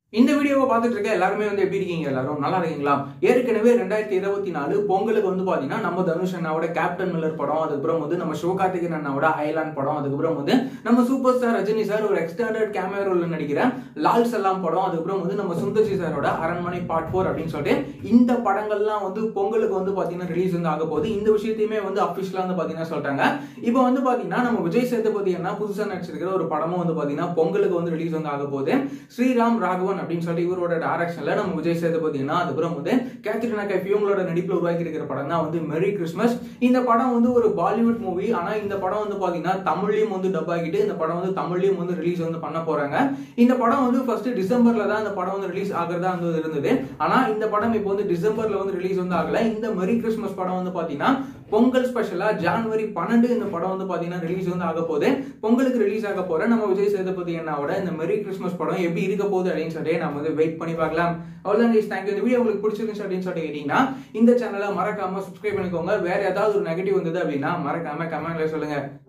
இந்த வீடியோவை பார்த்துட்டு இருக்க எல்லாருமே வந்து எப்படி இருக்கீங்க எல்லாரும் நல்லா இருக்கீங்களா ஏற்கனவே ரெண்டாயிரத்தி இருபத்தி நாலு பொங்கலுக்கு வந்து பாத்தீங்கன்னா நம்ம தனுஷ் அண்ணாவோட கேப்டன் மில்லர் படம் அதுக்கப்புறம் வந்து நம்ம சிவகார்த்திகேயன் அண்ணாவோட ஐலாண்ட் படம் அதுக்கப்புறம் வந்து நம்ம சூப்பர் ஸ்டார் ரஜினி சார் ஒரு எக்ஸ்டாண்டர்ட் கேமரோல நடிக்கிற லால் சலாம் படம் அதுக்கப்புறம் வந்து நம்ம சுந்தர்சி சாரோட அரண்மனை பார்ட் ஃபோர் அப்படின்னு சொல்லிட்டு இந்த படங்கள்லாம் வந்து பொங்கலுக்கு வந்து பாத்தீங்கன்னா ரிலீஸ் வந்து ஆக போகுது இந்த விஷயத்தையுமே வந்து அபிஷியலா வந்து பாத்தீங்கன்னா சொல்லிட்டாங்க இப்போ வந்து பாத்தீங்கன்னா நம்ம விஜய் சேதுபதி அண்ணா புதுசா நடிச்சிருக்கிற ஒரு படமும் வந்து பாத்தீங்கன்னா பொங்கலுக்கு வந்து ரிலீஸ் வந்து ஆக போகுது ஸ்ரீராம் ராகவன் அப்படின்னு சொல்லிட்டு இவரோட டைரக்ஷன்ல நம்ம விஜய் சேதுபதி அண்ணா அதுக்கப்புறம் வந்து கேத்ரினா கைஃப் இவங்களோட நடிப்புல உருவாக்கி இருக்கிற படம் தான் வந்து மெரி கிறிஸ்மஸ் இந்த படம் வந்து ஒரு பாலிவுட் மூவி ஆனா இந்த படம் வந்து பாத்தீங்கன்னா தமிழ்லயும் வந்து டப் ஆகிட்டு இந்த படம் வந்து தமிழ்லயும் வந்து ரிலீஸ் வந்து பண்ண போறாங்க இந்த படம் வந்து ஃபர்ஸ்ட் டிசம்பர்ல தான் இந்த படம் வந்து ரிலீஸ் ஆகிறதா வந்து இருந்தது ஆனா இந்த படம் இப்போ வந்து டிசம்பர்ல வந்து ரிலீஸ் வந்து ஆகல இந்த மெரி கிறிஸ்மஸ் படம் வந்து பாத்தீங்கன்னா பொங்கல் ஸ்பெஷலா ஜான்வரி பன்னெண்டு இந்த படம் வந்து பாத்தீங்கன்னா ரிலீஸ் வந்து ஆக போகுது பொங்கலுக்கு ரிலீஸ் ஆக போற நம்ம விஜய் சேதுபதி அண்ணாவோட இந்த மெரி கிறிஸ்மஸ் படம் எப்படி இருக்க போகுது அப்படின்னு சொல்லிட்டு நம்ம வந்து வெயிட் பண்ணி பார்க்கலாம் அவ்வளவுதான் guys. thank you இந்த வீடியோ உங்களுக்கு பிடிச்சிருந்துச்சு அப்படின்னு சொல்லிட்டு கேட்டீங்கன்னா இந்த சேனலை மறக்காம சப்ஸ்கிரைப் பண்ணிக்கோங்க வேற ஏதாவது ஒரு நெகட்டிவ் வந்தது அப்படின்னா மறக்காம கமெண்ட்ல சொல்லுங்க